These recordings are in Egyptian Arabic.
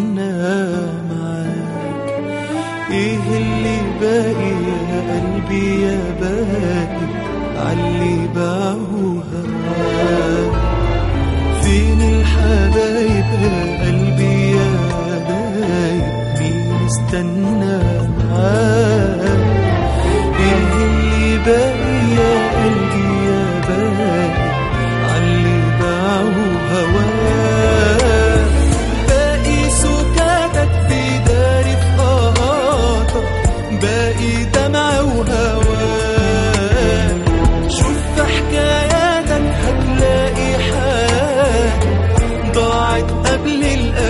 مستنى معاك ايه اللي باقي يا قلبي يا باقي عاللي باعوا هواك فين الحبايب يا قلبي يا بايب مين استنى معاك ايه اللي باقي يا قلبي يا باقي عاللي باعوا هواك باقي سكاتك في داري في قهاتك باقي دمع وهواك شوف في حكاياتك هتلاقي حاجة ضاعت قبل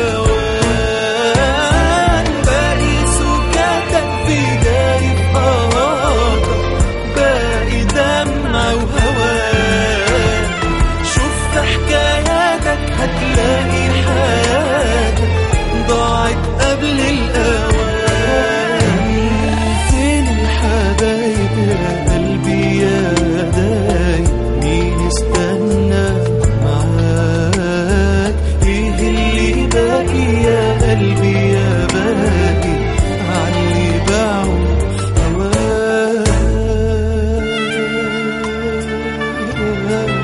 الأوان باقي سكاتك في داري في قهاتك باقي دمع وهواك شوف في حكاياتك هتلاقي حاجة ضاعت قبل الأوان فين الحبايب يا قلبي يا دايب مين استنى معاك ايه اللي باقي يا قلبي يا باقي علي باعوا هواك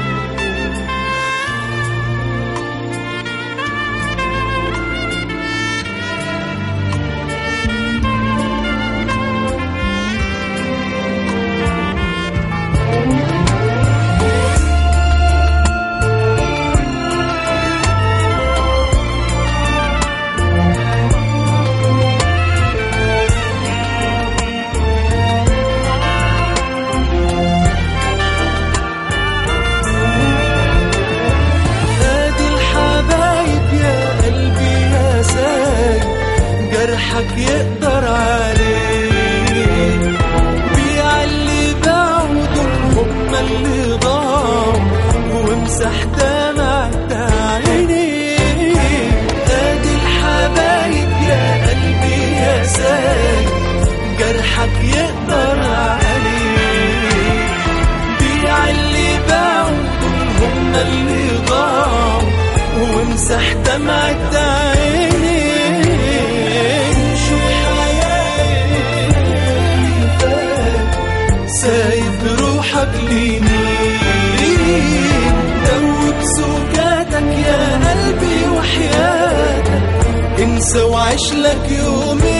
ادي الحبايب يا قلبي يا سايب جرحك يقدر عليه بيع اللي باعوا دول هم اللي ضاعوا وامسح دمع عينيك ادي الحبايب يا قلبي يا سايب جرحك يقدر عليه بيع اللي باعوا دول هم اللي ضاعوا وامسح دمعة عينيك شوف حياتي سايب روحك لمين دوب سكاتك يا قلبي وحياتك انسى وعيش لك يومين